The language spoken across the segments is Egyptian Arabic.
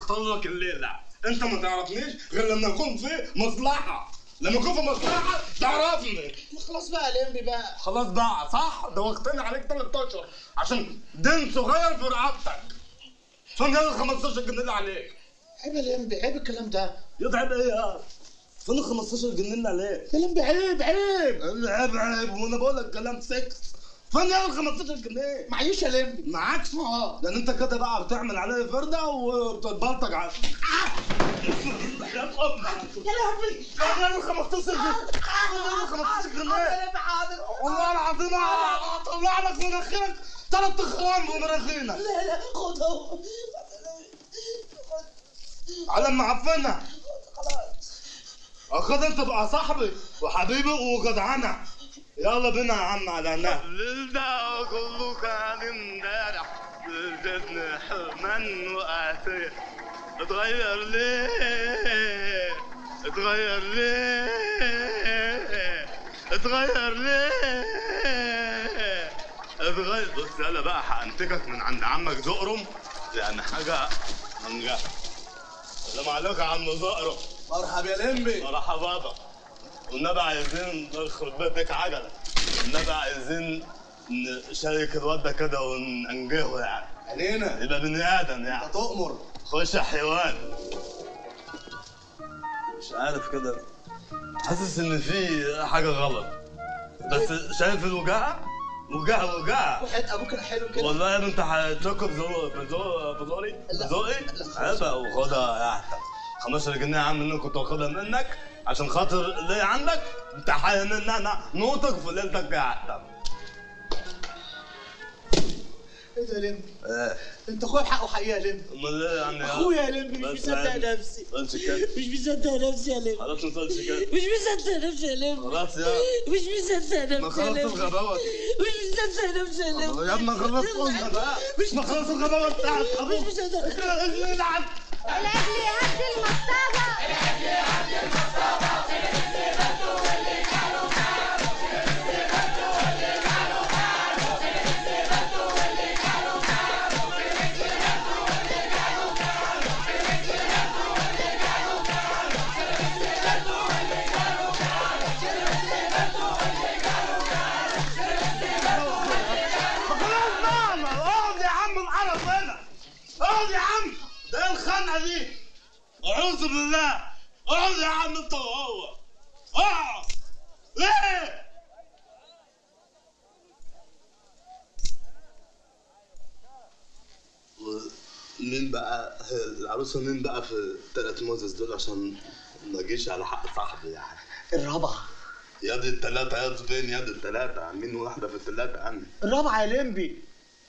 اختار لك الليله انت ما تعرفنيش غير لما يكون في مصلحه لما يكون في مصلحه تعرفني خلاص بقى لمبي بقى خلاص بقى صح دوختني عليك ثلاث اشهر عشان دين صغير في رقبتك فين ال 15 جنيه اللي عليك عيب يا لمبي عيب الكلام ده يتعب ايه يا فين ال 15 جنيه اللي عليك يا لمبي عيب عيب عيب عيب وانا بقول لك كلام سكس فين يا ال 15 جنيه معيش يا لمبي معاكش اه لان انت كده بقى بتعمل عليه فرده وبتتبلطج على يا يا لهوي ال 15 جنيه ال 15 جنيه لمبي حاضر والله العظيم اطلع لك مناخيرك ثلاث اخرام في مناخيرك لا لا خد اهو على ما عفنا خلاص اخد انت بقى صاحبي وحبيبي وجدعنة يلا بينا يا عم على هناك الليل ده كله كان امبارح جدنا حرمان وقاسية اتغير ليه اتغير ليه اتغير ليه اتغير بص يلا بقى هانتكك من عند عمك زقرم يعني حاجة منجح السلام عليكم يا عم زقرم مرحبا يا لمبي مرحبا بابا والنبي عايزين نخرب بيتك عجلة والنبي عايزين نشارك الواد ده كده وننجحه يعني علينا يبقى بني آدم يعني تؤمر خش يا حيوان مش عارف كده حاسس إن في حاجة غلط بس شايف الوجاعة؟ وجاعة وجاعة وحياة ابوك الحلو كده والله يا ابني انت هتشك في زو في زو في زوري لا. ذوقي لا. عيبها وخدها يا احمد 15 جنيه يا عم اللي كنت واخدها منك عشان خاطر ليا عندك انت حاين ان انا نوتك في ليلتك يا احمد ايه ده يا لمبي ايه انت اخويا بحقه حقيقه يا لمبي امال ايه يعني اخويا يا لمبي مش بس مصدق يعني. نفسي ما تقولش كده مش مصدق نفسي يا لمبي خلاص ما تقولش كده مش مصدق نفسي يا لمبي خلاص يا مش مصدق ما نفسي يا خلاص لمبي الغباوه دي مش مصدق نفسي يا لمبي يا ابني خلاص قلنا بقى مش ما خلاص الغباوه بتاعت مش ابوك مصدق العب الاهلي هد المصطبه خلاص بقى ما اقعد يا عم القرف هنا اقعد يا عم ده ايه الخنقه دي اعوذ بالله اقعد يا عم انت وهو اقعد ليه مين بقى العروسه مين بقى في الثلاث موزز دول عشان ما اجيش على حق صاحبي يعني الرابعه يا دي الثلاثه يا فين يا دي الثلاثه عاملين واحده في الثلاثه عني الرابعه يا لمبي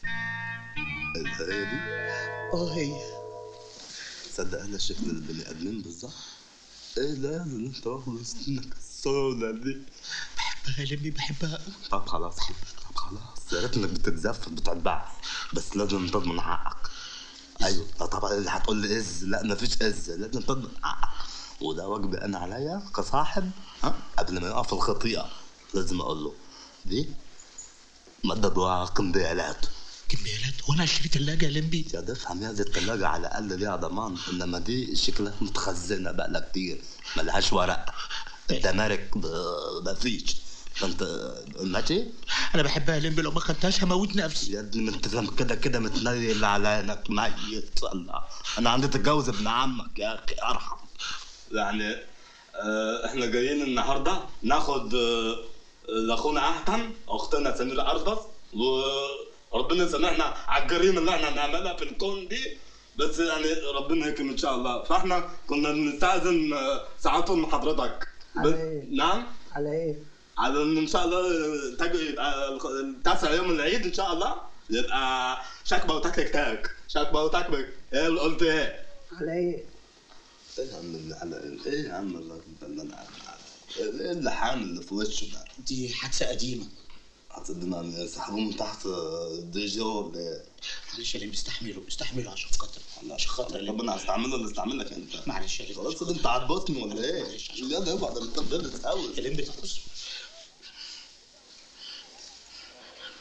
هي دي اه هي تصدق انا شكل البني ادمين بالظبط ايه ده اللي انت واخد سنك السودا دي بحبها يا لمبي بحبها طب خلاص طب خلاص يا ريت انك بتتزفت بتتبع بس لازم تضمن حقك ايوه لا طبعا اللي هتقول لي از لا مفيش از لازم تضمن حقك وده واجبي انا عليا كصاحب ها قبل ما يقف الخطيئه لازم اقول له دي مدد وقنبيالات كميالات وانا اشتري ثلاجه يا لمبي يا دفهم يا دي التلاجة على الأقل ليها ضمان إنما دي شكلها متخزنة بقالها كتير ملهاش ورق الدمارك ب- مفيش فأنت ماشي انا بحبها يا لمبي لو ما خدتهاش هموت نفسي يا ابني ما انت فاهم كده كده متنيل على عينك ميت الله أنا عندي تتجوز ابن عمك يا أخي أرحم يعني آه احنا جايين النهارده ناخد آه لاخونا اهتم اختنا سميره اربس وربنا يسامحنا على الجريمه اللي احنا بنعملها في الكون دي بس يعني ربنا يكرم ان شاء الله فاحنا كنا بنستاذن آه، ساعتهم من حضرتك ب... على إيه؟ نعم على ايه على ان ان شاء الله تاج يبقى الخ- التاسع يوم العيد ان شاء الله يبقى شكبه وتكتك تاك شكبه وتكبك ايه اللي قلت ايه؟ على ايه ايه يا عم اللي على ايه يا عم الراجل ده اللي انا ايه اللي حامل اللي في وشه ده؟ دي حادثه قديمه هتصدقني سحبوه من تحت دي جو ولا ايه؟ معلش يا لمبي استحمله استحمله عشان خاطر عشان خاطر يا لمبي ربنا هستعمله اللي استعملك انت معلش يا لمبي خلاص كده انت عبطني ولا ايه؟ معلش. لا ده يبقى ده انت بلد قوي يا لمبي بص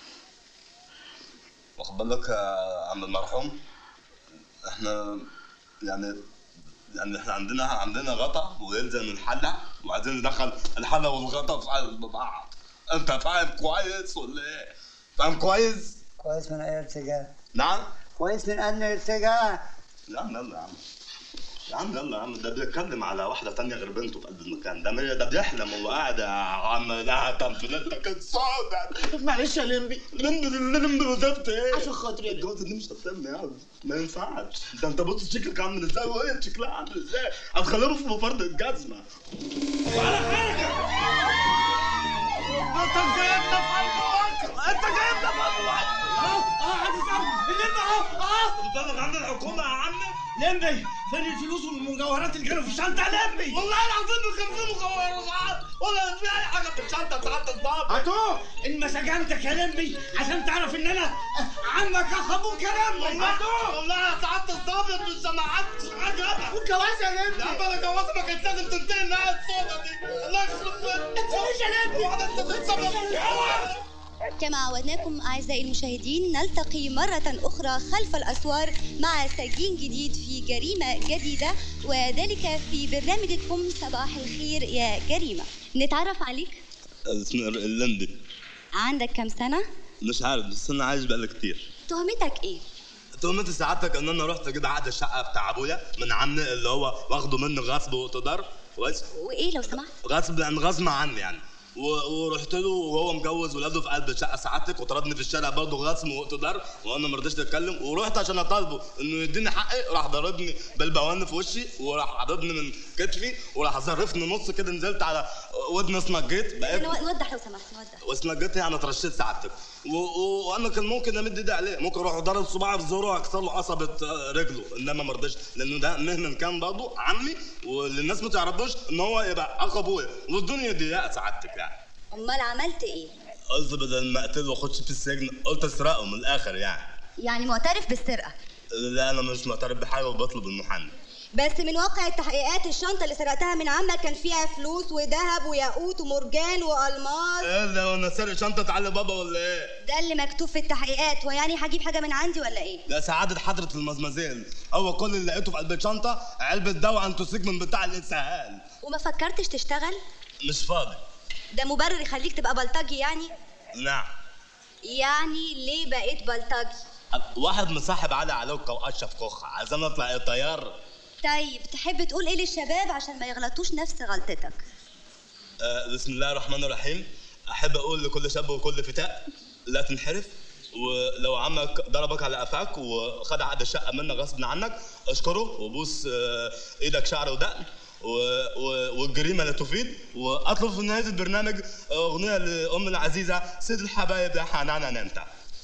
واخد بالك يا عم المرحوم احنا يعني يعني احنا عندنا عندنا غطا ويلزم الحله وعايزين ندخل الحله والغطا في قلب بعض انت فاهم كويس ولا ايه؟ فاهم كويس؟ كويس من اي ارتجال نعم؟ كويس من ان ارتجال يا عم يلا يا عم يا عم يلا يا عم ده بيتكلم على واحدة تانية غير بنته في قلب المكان ده ده بيحلم وهو قاعد يا عم لا تنفلتك الصعب معلش يا لمبي لمبي لمبي بالظبط ايه؟ عشان خاطري يا الجوازة دي مش هتتم يا عم ما ينفعش ده انت بص شكلك عامل ازاي وهي شكلها عامل ازاي هتخليهم في مفردة جزمة ولا حاجة انت جايبنا في قلب الواقع انت جايبنا في قلب الواقع اه اه عايز اسال اللمبي اهو اه بتطلب عند الحكومة يا عم لمبي فين الفلوس والمجوهرات اللي كانوا في الشنطه يا لمبي والله العظيم ما كان في مجوهرات ولا في اي حاجة في الشنطة بتاعت الضابط هاتوه المساجنتك يا لمبي عشان تعرف ان انا عمك اخ ابوك يا لمبي والله هاتوه والله يا سعادة الضابط مش سمعتش حاجة والجواز يا لمبي يا عم انا جوازي ما كانت لازم تنتهي النهاية السودة دي الله يخرب بيتك تقوليش يا لمبي واحدة انت بتسبب كما عودناكم أعزائي المشاهدين نلتقي مرة أخرى خلف الأسوار مع سجين جديد في جريمة جديدة وذلك في برنامجكم صباح الخير يا جريمة نتعرف عليك اسمي اللندي عندك كم سنة؟ مش عارف بس انا عايش بقالي كتير تهمتك إيه؟ تهمتي سعادتك ان انا رحت كده عقد الشقه بتاع ابويا من عمي اللي هو واخده مني غصب واقتدار كويس وإيه لو سمحت؟ غصب يعني غصب عني يعني و- ورحت له وهو مجوز ولاده في قلب الشقه سعادتك وطردني في الشارع برضه غصب واقتدار وانا ما رضيتش اتكلم ورحت عشان اطالبه انه يديني حقي راح ضربني بالبوان في وشي وراح عضدني من كتفي وراح ظرفني نص كده نزلت على ودن اسنجيت بقيت نو- نوضح لو سمحت نوضح واسنجيت يعني اترشيت سعادتك و- و- وانا كان ممكن امد ايدي عليه ممكن اروح ضرب صباعي في زوره واكسر له قصبه آه، رجله انما ما رضيتش لانه ده مهما كان برضه عمي واللي الناس ما تعرفوش ان هو يبقى اخ ابويا والدنيا ضيقه سعادتك يعني أمال عملت إيه؟ قلت بدل ما اقتله واخش في السجن قلت اسرقه من الاخر يعني يعني معترف بالسرقة لا انا مش معترف بحاجه وبطلب المحامي بس من واقع التحقيقات الشنطة اللي سرقتها من عمك كان فيها فلوس وذهب وياقوت ومرجان وألماس ايه ده وانا سارق شنطه علي بابا ولا ايه؟ ده اللي مكتوب في التحقيقات ويعني هجيب حاجة من عندي ولا إيه؟ لا سعادة حضرة المزمزيل هو كل اللي لقيته في قلب الشنطة علبة دواء انتوسيك من بتاع الإسهال وما فكرتش تشتغل؟ مش فاضي ده مبرر يخليك تبقى بلطجي يعني؟ نعم يعني ليه بقيت بلطجي؟ واحد مصاحب علي علوكة واشرف كوخة عايزين نطلع ايه طيار طيب تحب تقول ايه للشباب عشان ما يغلطوش نفس غلطتك آه بسم الله الرحمن الرحيم احب اقول لكل شاب وكل فتاة لا تنحرف ولو عمك ضربك على قفاك وخد عقد الشقه منك غصب عنك اشكره وبوس آه، ايدك شعر ودقن و... و... والجريمه لا تفيد واطلب في نهايه البرنامج اغنيه لام العزيزه سيد الحبايب يا حنان انت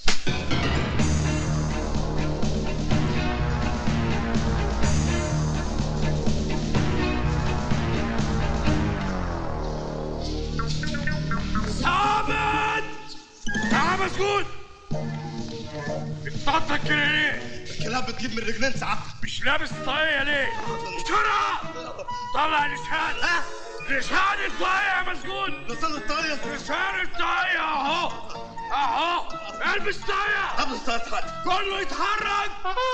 ثابت تعال مسجون بتنطط كده ليه؟ الكلاب بتجيب من رجلين ساعات مش لابس طاقية ليه؟ بسرعة طلع لسان لسان الطاقية يا مسجون لسان الطاير لسان الطاقية اهو اهو البس طاقية قبل الساعه كله يتحرك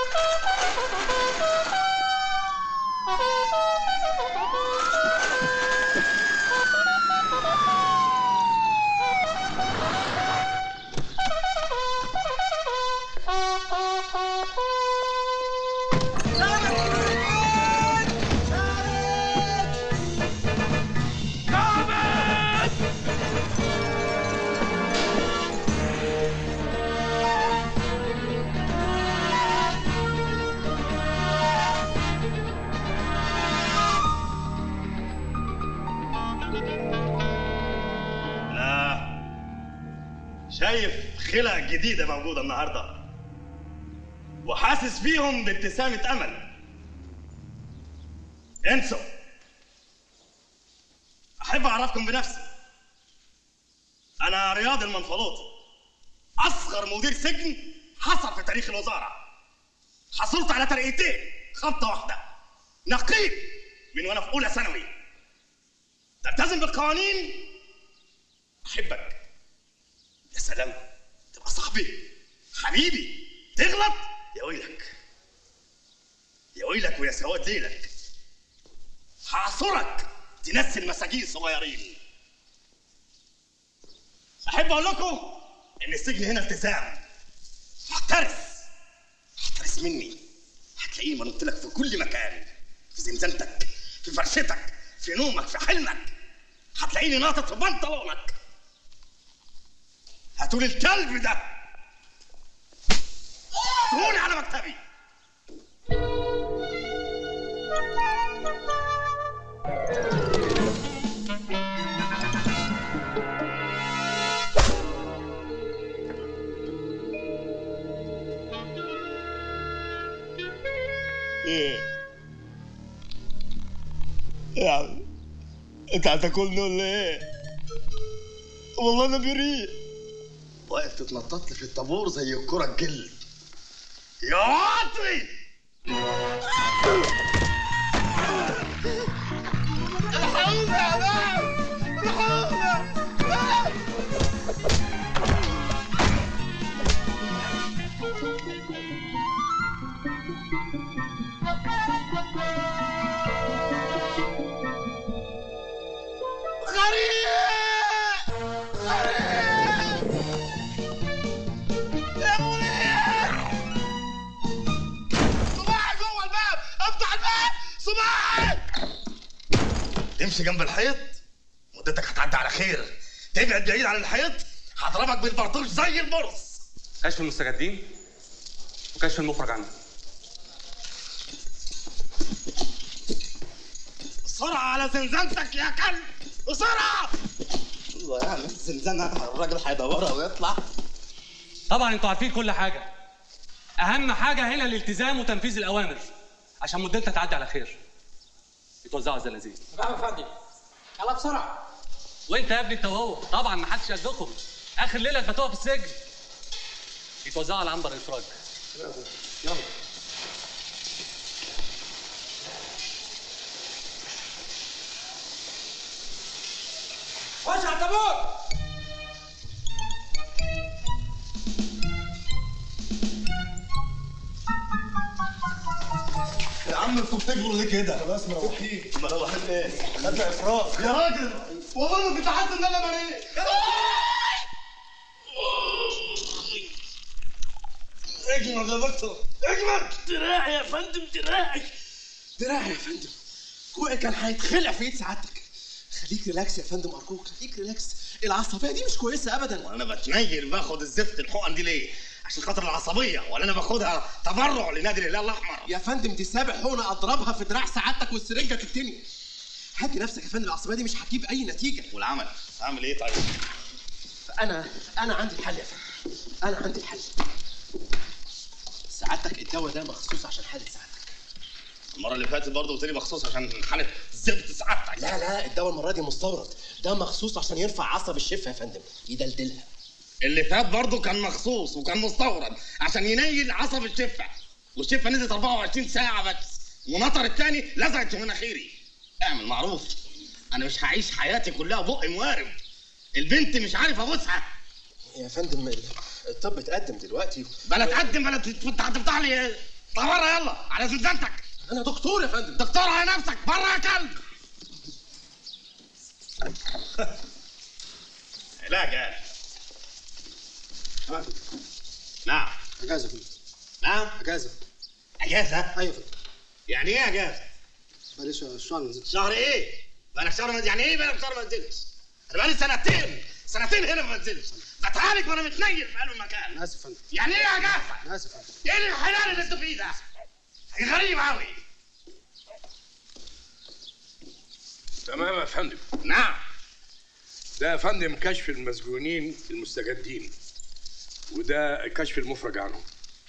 ثابت لا شايف خلق جديدة موجودة النهاردة وحاسس فيهم بابتسامة أمل انسوا أحب أعرفكم بنفسي أنا رياض المنفلوطي أصغر مدير سجن حصل في تاريخ الوزارة حصلت على ترقيتين خبطة واحدة نقيب من وأنا في أولى ثانوي تلتزم بالقوانين احبك يا سلام تبقى صاحبي حبيبي تغلط يا ويلك يا ويلك ويا سواد ليلك هعصرك تنسي المساجين صغيرين احب اقول لكم ان السجن هنا التزام احترس احترس مني هتلاقيني منط لك في كل مكان في زنزانتك في فرشتك في نومك في حلمك هتلاقيني ناطط في بنطلونك هاتولي الكلب ده هاتولي على مكتبي ايه يعني انت هتاكلني ولا ايه؟ والله انا بريء واقف تتنطط لي في الطابور زي الكرة الجلد يا واطي الحقونا يا ناس الحقونا غريب غريب يا منير صباعي جوه الباب افتح الباب صباعي تمشي جنب الحيط مدتك هتعدي على خير تبعد بعيد عن الحيط هضربك بالبرطوش زي البرص كشف المستجدين وكشف المخرج عنه بسرعة على زنزانتك يا كلب بسرعة الله يعني الزنزانة الراجل هيدورها ويطلع طبعا انتوا عارفين كل حاجه اهم حاجه هنا الالتزام وتنفيذ الاوامر عشان مدتها تعدي على خير يتوزعوا الزنازين نعم يا فندم يلا بسرعه وانت يا ابني انت وهو طبعا ما حدش قدكم اخر ليله تباتوها في السجن يتوزعوا على عنبر الافراج يلا خش على الطابور يا عم انتوا بتجروا ليه كده؟ خلاص مروحين مروحين ايه؟ خدنا افراج يا راجل والله ما كنت حاسس ان انا بريء اجمد يا دكتور اجمد دراعي يا فندم دراعي دراعي يا فندم كوعي كان هيتخلع في ايد سعادتك خليك ريلاكس يا فندم ارجوك خليك ريلاكس العصبيه دي مش كويسه ابدا وانا بتنيل باخد الزفت الحقن دي ليه؟ عشان خاطر العصبيه ولا انا باخدها تبرع لنادي الهلال الاحمر يا فندم دي سابع حونه اضربها في دراع سعادتك والسرنجه تتني هدي نفسك يا فندم العصبيه دي مش هتجيب اي نتيجه والعمل اعمل ايه طيب؟ انا انا عندي الحل يا فندم انا عندي الحل سعادتك الدواء ده مخصوص عشان حاله سعادتك المره اللي فاتت برضه قلت لي مخصوص عشان حاله زفت سعادتك لا لا الدواء المره دي مستورد ده مخصوص عشان يرفع عصب الشفه يا فندم يدلدلها اللي فات برضه كان مخصوص وكان مستورد عشان ينيل عصب الشفه والشفه نزلت 24 ساعه بس ونطر التاني لزقت في مناخيري اعمل معروف انا مش هعيش حياتي كلها بقي موارب البنت مش عارف ابوسها يا فندم ال- الطب اتقدم دلوقتي بلا تقدم بلا تفتح تفتح لي ايه طب بره يلا على زنزانتك انا دكتور يا فندم دكتور على نفسك بره يا كلب علاج يعني نعم اجازه يا فندم نعم اجازه اجازه ايوه يا فندم يعني ايه اجازه بقالي ش- شهر ما نزلتش شهر ايه بقالك شهر ما يعني ايه بقالك شهر ما نزلتش انا بقالي سنتين سنتين هنا ما نزلتش بتعالج وانا متنيل في قلب المكان انا اسف يا فندم يعني ايه اجازه انا اسف يا فندم ايه الحلال اللي انتوا فيه ده غريب قوي تمام يا فندم نعم ده يا فندم كشف المسجونين المستجدين وده كشف المفرج عنهم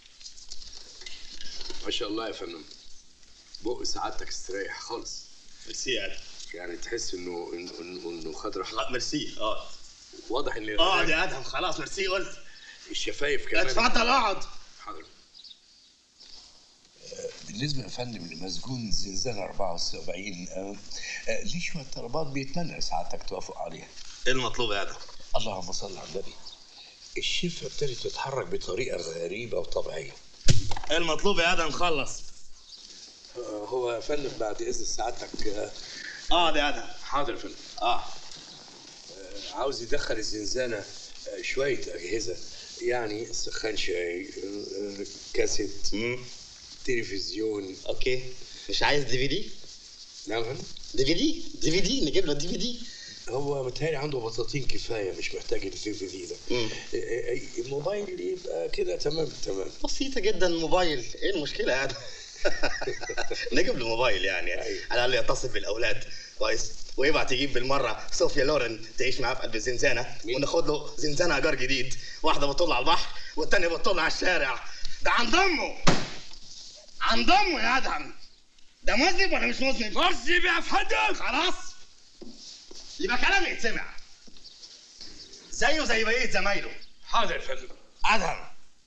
ما شاء الله يا فندم بق سعادتك استريح خالص ميرسي يا يعني تحس انه انه انه, إنه خد راحته ادهم ميرسي اه واضح ان اقعد يا ادهم خلاص ميرسي قلت الشفايف كمان اتفضل اقعد حاضر بالنسبة يا فندم لمسجون زنزانة 74 آه، آه، ليه شوية طلبات بيتمنى ساعتك توافق عليها ايه المطلوب يا ادهم اللهم صل على النبي الشفة ابتدت تتحرك بطريقة غريبة وطبيعية ايه المطلوب يا ادهم خلص هو يا فندم بعد اذن سعادتك آه، اه ده ده حاضر يا فندم اه آه، عاوز يدخل الزنزانه آه، شويه اجهزه يعني سخان شاي آه، آه، كاسيت تلفزيون اوكي مش عايز دي في دي نعم يا فندم دي في دي دي في دي نجيب له دي في دي هو متهيألي عنده بطاطين كفايه مش محتاج الدي في دي ده مم. آه، آه، الموبايل يبقى كده تمام تمام بسيطة جدا موبايل ايه المشكلة يعني نجيب له موبايل يعني أيوة. على الاقل يتصل بالاولاد كويس ويبعت يجيب بالمرة صوفيا لورن تعيش معاه في قلب الزنزانة مين؟ وناخد له زنزانة ايجار جديد واحدة بتطل على البحر والتانية بتطل على الشارع ده عن ضمه عن ضمه يا ادهم ده مذنب ولا مش مذنب؟ مذنب يا فندم خلاص يبقى كلامي يتسمع زيه زي بقية زمايله حاضر يا فندم ادهم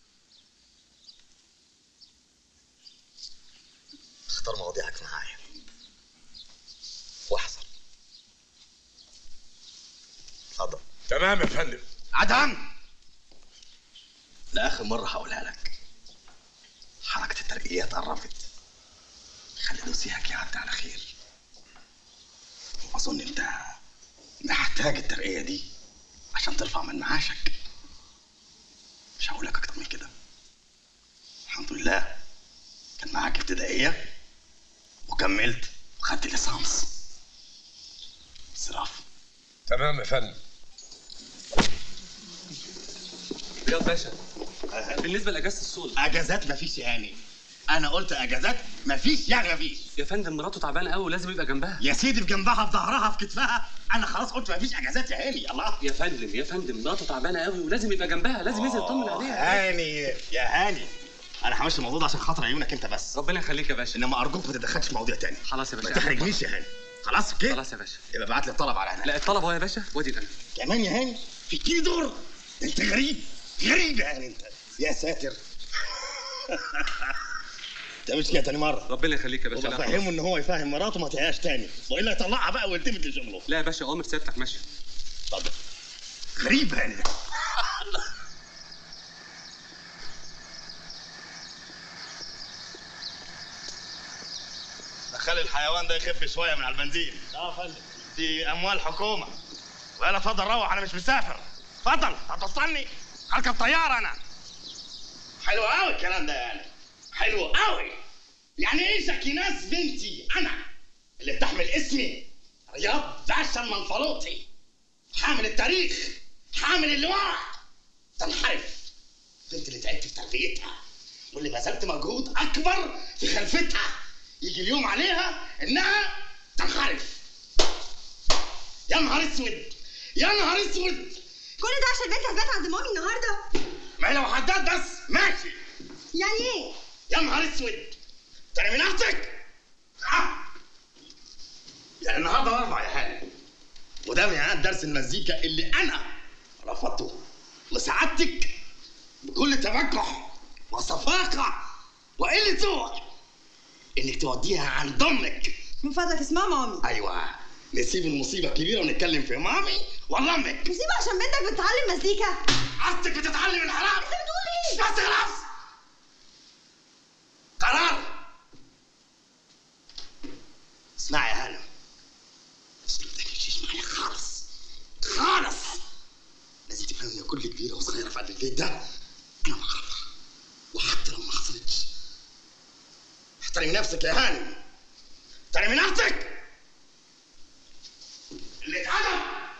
اختار مواضيعك معايا واحذر اتفضل تمام يا فندم ادهم لاخر مره هقولها لك حركه الترقيات قربت خلي نصيحك يعدي على خير واظن انت محتاج الترقيه دي عشان ترفع من معاشك مش هقول لك اكتر من كده الحمد لله كان معاك ابتدائيه وكملت وخدت ليسانس صراف تمام يا فندم رياض باشا بالنسبه لاجازه الصول اجازات مفيش يعني انا قلت اجازات مفيش يعني مفيش يا فندم مراته تعبانه قوي ولازم يبقى جنبها يا سيدي في جنبها في ظهرها في كتفها انا خلاص قلت مفيش اجازات يا هاني الله يا فندم يا فندم مراته تعبانه قوي ولازم يبقى جنبها لازم ينزل يطمن عليها هاني يا هاني انا همشي الموضوع ده عشان خاطر عيونك انت بس ربنا يخليك يا باشا انما ارجوك ما تتدخلش في مواضيع تاني خلاص يا ما باشا تحرجنيش يا هاني خلاص اوكي خلاص يا باشا يبقى ابعت لي الطلب على هنا لا الطلب اهو يا باشا وادي القلم كمان يا هاني في كيلو دور انت غريب غريب يا هاني انت يا ساتر ده مش كده تاني مره ربنا يخليك يا باشا لا, وبفهمه ان هو يفهم مراته ما تعياش تاني والا يطلعها بقى ويلتفت لشغله لا يا باشا اوامر سيادتك ماشي اتفضل غريب يعني ده خلي الحيوان ده يخف شويه من على البنزين اه فندم دي اموال حكومه ويلا اتفضل روح انا مش مسافر اتفضل هتوصلني هركب طياره انا حلو قوي الكلام ده يعني حلو قوي يعني ايه شكيناس بنتي انا اللي بتحمل اسمي رياض باشا المنفلوطي حامل التاريخ حامل اللواء تنحرف البنت اللي تعبت في تربيتها واللي بذلت مجهود اكبر في خلفتها يجي اليوم عليها انها تنحرف يا نهار اسود يا نهار اسود كل ده عشان البنت هتبات عند مامي النهارده ما هي لو حداد بس ماشي يعني ايه يا نهار اسود ترى من اختك ها يعني النهارده الاربع يا حالي وده ميعاد درس المزيكا اللي انا رفضته لسعادتك بكل تبجح وصفاقه وقله ذوق انك توديها عند امك من فضلك اسمها مامي ايوه نسيب المصيبه الكبيره ونتكلم في مامي ولا امك نسيبها عشان بنتك بتتعلم مزيكا عادتك بتتعلم الحرام انت بتقول ايه بس خلاص قرار اسمعي يا هلا بس ما تحكيش معايا خالص خالص لازم تفهمي ان كل كبيره وصغيره في قلب البيت ده انا بكرهها وحتى لو ما حصلتش احترمي نفسك يا هاني احترمي نفسك اللي اتعلم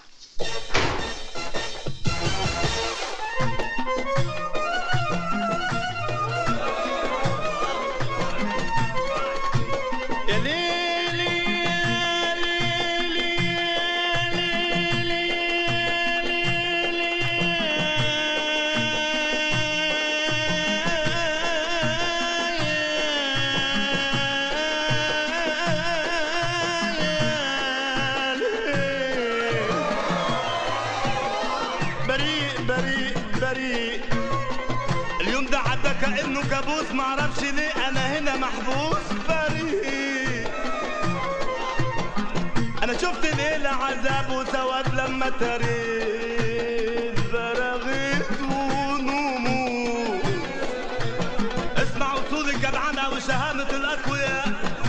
يا ليلي يا ليلي يا ليلي يا ليلي بريء بريء بريء اليوم ده عدى كأنه كابوس معرفش ليه أنا هنا محبوس بريء أنا شفت ليلة عذاب وسواد لما تريت براغيث ونمو اسمعوا صوت الجدعنة وشهامة الأقوياء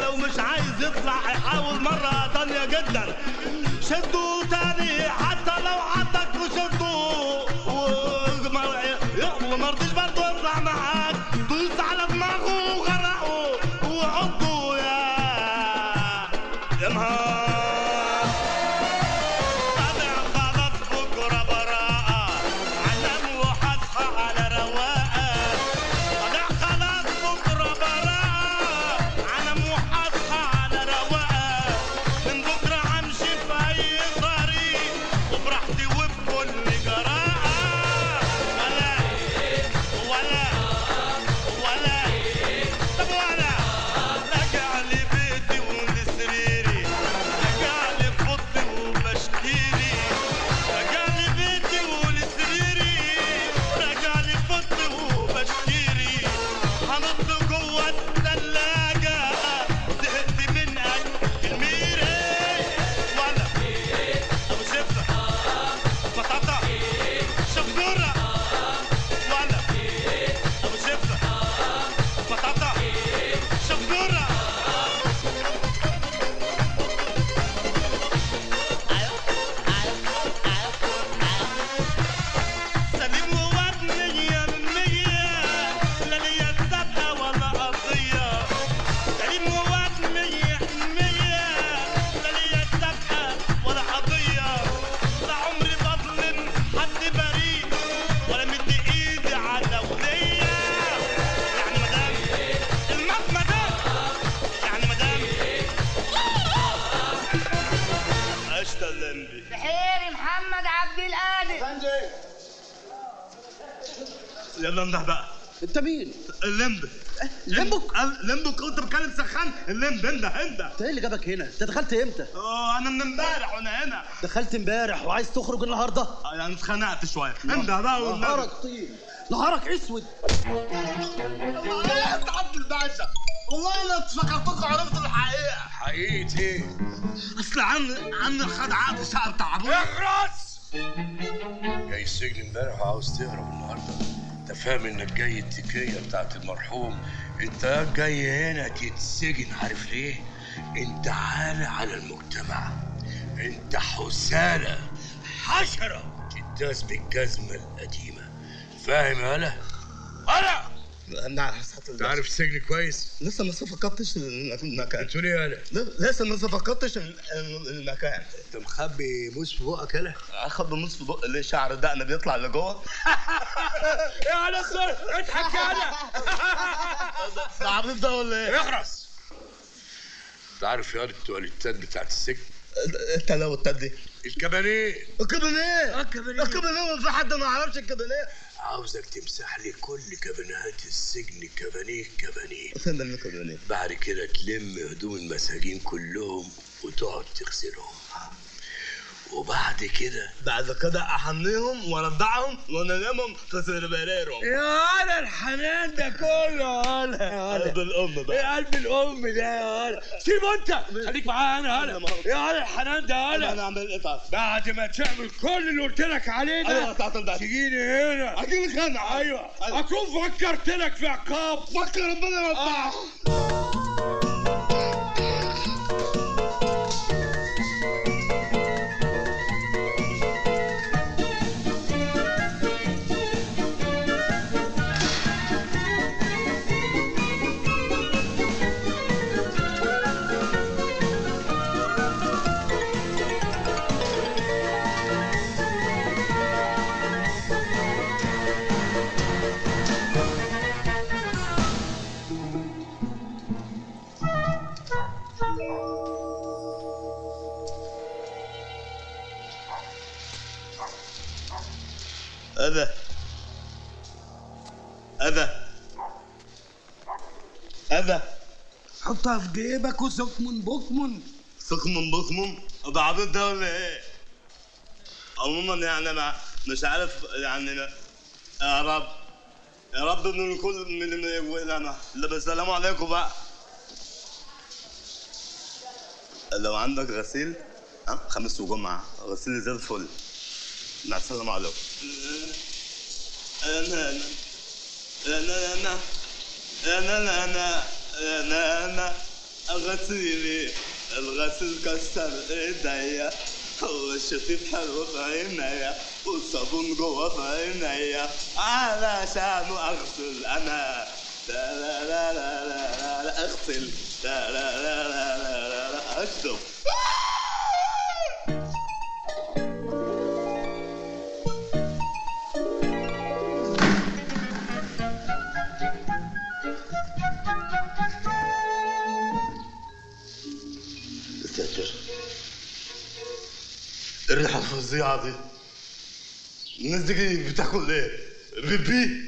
لو مش عايز يطلع هيحاول مرة تانية جدا شدوا تاني حتى لو عندك وشدوا وما وما رضيش برضه يطلع معاك دوس على دماغه وغرقه وحطه يا يا نهار أنا خلاص بكرة براءة علم وحصحى على رواقة أنا خلاص بكرة براءة علم وحصحى على رواقة من بكرة همشي في أي طريق وبراحتي وبكل جراءة ولا ولا ولا طب ولا راجع لبيتي ولسريري راجع لفضي وبشكيري راجع لبيتي ولسريري راجع لفضي وبشكيري هنط جوه التلاجة زهقت من أكل الميري ولا أبو شفة بطاطا شبورة ولا أبو شفة بطاطا شبورة سليم ووطني مية لا ليا سابقة ولا قضية سليم ووطني مية لا ليا سابقة ولا قضية لا عمري بظلم حد بريء ولا مدي ايدي على ولية يعني مدام المات مدام يعني مدام قشطة اللمبي بخير محمد عبد القادر يلا امدح بقى انت مين؟ اللمبي لمبك؟ اللمبي كنت بتكلم سخان اللمبي انده انده انت ايه اللي جابك هنا؟ انت دخلت امتى؟ اه انا من امبارح وانا هنا دخلت امبارح وعايز تخرج النهارده؟ آه، يعني اتخنقت شويه انده بقى والنبي نهارك طين نهارك اسود انت عبد الباشا والله انا افتكرتكم عرفت الحقيقه حقيقة ايه؟ اصل عم عم خدعات الشعر بتاع ابويا اخرس جاي السجن امبارح وعاوز تهرب النهارده انت فاهم انك جاي التكية بتاعت المرحوم انت جاي هنا تتسجن عارف ليه؟ انت عالة على المجتمع انت حسالة حشرة تداس بالجزمة القديمة فاهم يا هلا؟ هلا انا انت عارف السجن كويس؟ لسه ما صفقتش المكان بتقول ايه يا هلا؟ لسه ما صفقتش المكان انت مخبي موس في بقك هلا؟ اخد بنص في بق ليه شعر دقن بيطلع لجوه يا نصر اضحك يا انا ده عبيط ده ولا ايه؟ اخرس انت عارف يا التواليتات بتاعت السجن؟ انت لو التدي الكباريه الكابينيه الكابينيه. الكابينيه في حد ما يعرفش الكابينيه عاوزك تمسح لي كل كابينات السجن كبانيه كبانيه فين الكابينيه؟ بعد كده تلم هدوم المساجين كلهم وتقعد تغسلهم وبعد كده بعد كده احميهم وارضعهم وانامهم في سربريرهم يا انا الحنان ده كله يا هلا يا هلا قلب الام ايه بقى قلب الام ده يا هلا سيبه انت خليك معايا انا هلا يا هلا الحنان ده انا هلا اعمل ايه طيب؟ بعد ما تعمل كل اللي قلت لك عليه ايوه ده بتاعت البعد تجيني هنا اجيلك هنا ايوه اكون فكرت لك في عقاب فكر ربنا يوفقك أذى أذى أذى حطها في جيبك وسكمن بكمن سخم بخم ده عبيط ده ولا ايه؟ عموما يعني انا مش عارف يعني يا رب يا رب ان الكل من من يقول لا السلام عليكم بقى لو عندك غسيل ها خميس وجمعة غسيل زي الفل مع السلامة عليكم انا انا انا انا انا انا انا انا غسيلي الغسيل كسر ايديا والشفيف حلو في عينيا والصابون جوه في عينيا علشان اغسل انا لا لا لا لا لا لا اغسل لا لا لا لا لا لا لا اكتب ساتر الريحة الفظيعة دي الناس دي بتاكل ايه؟ بيبي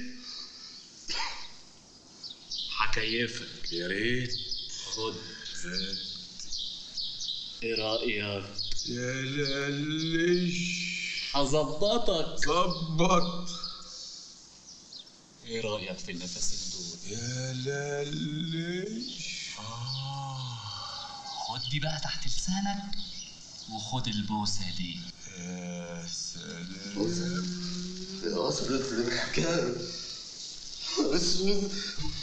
هكيفك يا ريت خد ايه رايك يا للش هظبطك ظبط ايه رايك في النفسين دول يا للش خد دي بقى تحت لسانك وخد البوسه دي يا سلام وصلت للحكاية اسود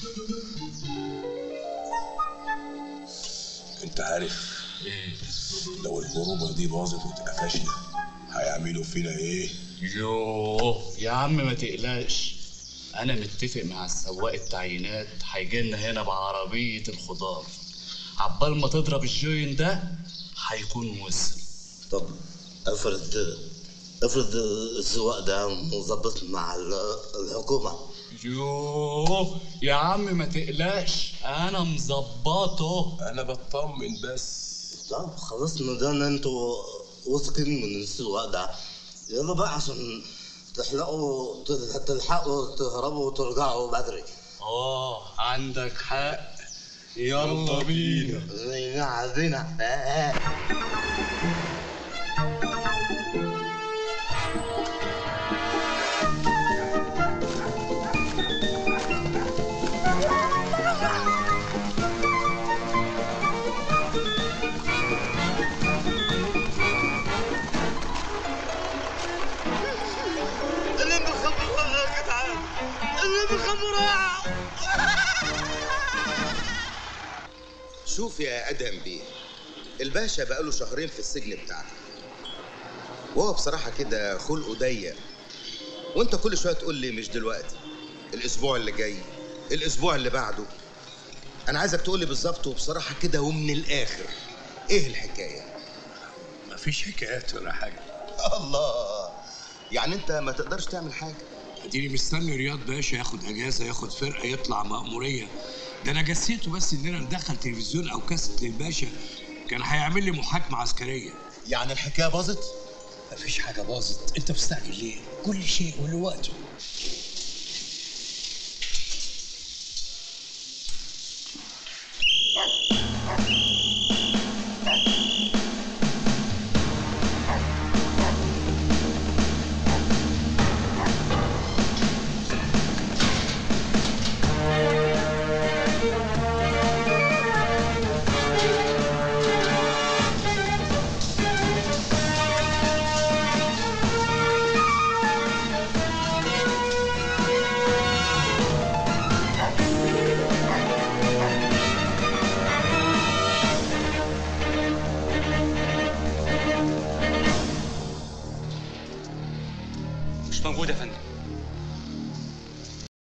انت عارف ايه لو الغروبة دي باظت واتقفشنا هيعملوا فينا ايه؟ يوه يا عم ما تقلقش انا متفق مع السواق التعيينات هيجي لنا هنا بعربيه الخضار عبال ما تضرب الجوين ده هيكون وصل طب افرض افرض السواق ده مظبط مع ال- الحكومة يوه يا عم ما تقلقش انا مظبطه انا بطمن بس طب خلاص ما دام انتوا واثقين من السواق ده يلا بقى عشان تحلقوا تلحقوا تهربوا وترجعوا بدري اه عندك حق يلا بينا زينا عايزينها اللي مخبرها يا جدعان اللي مخبرها شوف يا ادهم بيه الباشا بقاله شهرين في السجن بتاعنا وهو بصراحة كده خلقه ضيق وانت كل شوية تقول لي مش دلوقتي الاسبوع اللي جاي الاسبوع اللي بعده انا عايزك تقول لي بالظبط وبصراحة كده ومن الاخر ايه الحكاية مفيش حكايات ولا حاجة الله يعني انت ما تقدرش تعمل حاجة اديني مستني رياض باشا ياخد اجازة ياخد فرقة يطلع مأمورية ده انا جسيته بس اننا ندخل تلفزيون او كاسيت للباشا كان هيعمل لي محاكمة عسكرية يعني الحكاية باظت مفيش حاجة باظت انت مستعجل ليه؟ كل شيء وله وقته